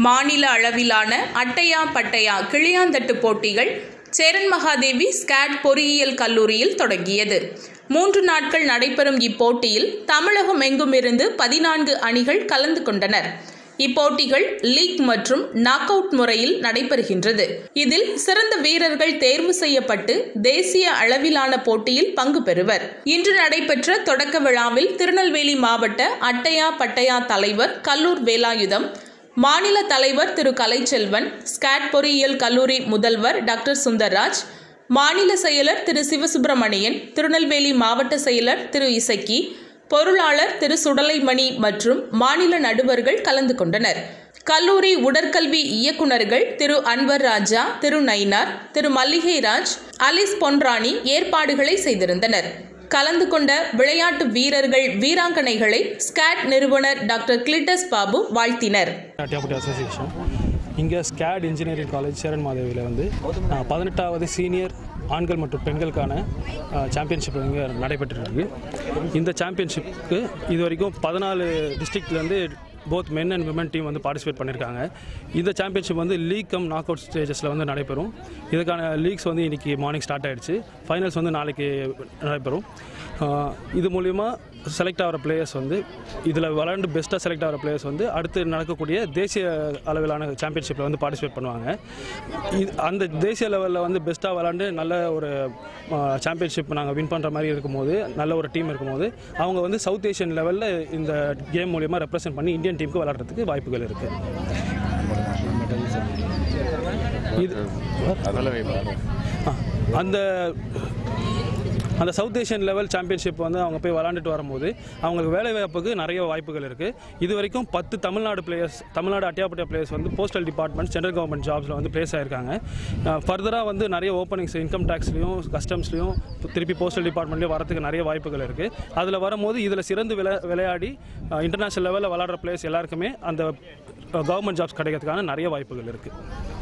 மாநில அளவிலான அட்டையா பட்டையா கிளியாந்தட்டு போட்டிகள் சேரன் மகாதேவி ஸ்காட் பொறியியல் கல்லூரியில் தொடங்கியது மூன்று நாட்கள் நடைபெறும் இப்போட்டியில் தமிழகம் எங்குமிருந்து பதினான்கு அணிகள் கலந்து கொண்டனர் இப்போட்டிகள் லீக் மற்றும் நாக் அவுட் முறையில் நடைபெறுகின்றது இதில் சிறந்த வீரர்கள் தேர்வு செய்யப்பட்டு தேசிய அளவிலான போட்டியில் பங்கு பெறுவர் இன்று நடைபெற்ற தொடக்க விழாவில் திருநெல்வேலி மாவட்ட அட்டையா பட்டையா தலைவர் கல்லூர் வேலாயுதம் மாநில தலைவர் திரு கலைச்செல்வன் ஸ்காட் பொறியியல் கல்லூரி முதல்வர் டாக்டர் சுந்தர்ராஜ் மாநில செயலர் திரு சிவசுப்பிரமணியன் திருநெல்வேலி மாவட்ட செயலர் திரு இசக்கி பொருளாளர் திரு சுடலைமணி மற்றும் மாநில நடுவர்கள் கலந்து கொண்டனர் கல்லூரி உடற்கல்வி இயக்குநர்கள் திரு அன்வர் ராஜா திரு நயினார் திரு மல்லிகைராஜ் அலிஸ் பொன்ராணி ஏற்பாடுகளை செய்திருந்தனர் கலந்து கொண்ட விளையாட்டு வீரர்கள் வீராங்கனைகளை ஸ்காட் நிறுவனர் டாக்டர் கிளிட்டஸ் பாபு வாழ்த்தினர் அட்டியாபுட்டி அசோசியேஷன் இங்கே ஸ்கேட் இன்ஜினியரிங் காலேஜ் சேரன் மாதவியில் வந்து அஹ், பதினெட்டாவது சீனியர் ஆண்கள் மற்றும் பெண்களுக்கான சாம்பியன்ஷிப் இங்கே நடைபெற்று இருக்கு இந்த சாம்பியன்ஷிப்புக்கு இது வரைக்கும் பதினாலு டிஸ்ட்ரிக்ட்லேருந்து both men and women team வந்து பார்ட்டிசிபேட் பண்ணியிருக்காங்க இந்த சாம்பியன்ஷிப் வந்து லீக் கம் நாக் அவுட் ஸ்டேஜஸில் வந்து நடைபெறும் இதுக்கான லீக்ஸ் வந்து இன்றைக்கி மார்னிங் ஸ்டார்ட் ஆயிடுச்சு ஃபைனல்ஸ் வந்து நாளைக்கு நடைபெறும் ஆஹ் இது மூலிமா செலக்ட் ஆகிற பிளேயர்ஸ் வந்து இதில் விளாண்டு பெஸ்ட்டாக செலக்ட் ஆகிற பிளேயர்ஸ் வந்து அடுத்து நடக்கக்கூடிய தேசிய அளவிலான சாம்பியன்ஷிப்பில் வந்து பார்ட்டிசிபேட் பண்ணுவாங்க இது அந்த தேசிய லெவலில் வந்து பெஸ்ட்டாக விளாண்டு நல்ல ஒரு சாம்பியன்ஷிப் நாங்கள் வின் பண்ணுற மாதிரி இருக்கும்போது நல்ல ஒரு டீம் இருக்கும்போது அவங்க வந்து சவுத் ஏஷியன் லெவலில் இந்த கேம் மூலிமா ரெப்ரசென்ட் பண்ணி இந்தியன் டீமுக்கு விளாட்றதுக்கு வாய்ப்புகள் இருக்குது இது ஆ, அந்த அந்த சவுத் ஏஷியன் லெவல் சாம்பியன்ஷிப் வந்து அவங்க போய் விளாண்டுட்டு வரும்போது அவங்களுக்கு வேலை வாய்ப்புக்கு நிறைய வாய்ப்புகள் இருக்குது இது வரைக்கும் பத்து தமிழ்நாடு பிளேயர்ஸ் தமிழ்நாடு அட்டியாப்பட்டியா பிளேயர்ஸ் வந்து போஸ்டல் டிபார்ட்மெண்ட் சென்ட்ரல் கவர்மெண்ட் ஜாப்ஸில் வந்து பிளேஸ் ஆயிருக்காங்க ஃபர்தராக வந்து நிறைய ஓப்பனிங்ஸ் இன்கம் டேக்ஸ்லையும் கஸ்டம்ஸ்லையும் திருப்பி போஸ்டல் டிபார்ட்மெண்ட்லேயும் வரதுக்கு நிறைய வாய்ப்புகள் இருக்குது அதில் வரும்போது இதில் சிறந்து விளை விளையாடி இன்டர்நேஷ்னல் லெவலில் விளாடுற பிளேயர்ஸ் எல்லாருக்குமே அந்த கவர்மெண்ட் ஜாப்ஸ் கிடைக்கிறதுக்கான நிறைய வாய்ப்புகள் இருக்குது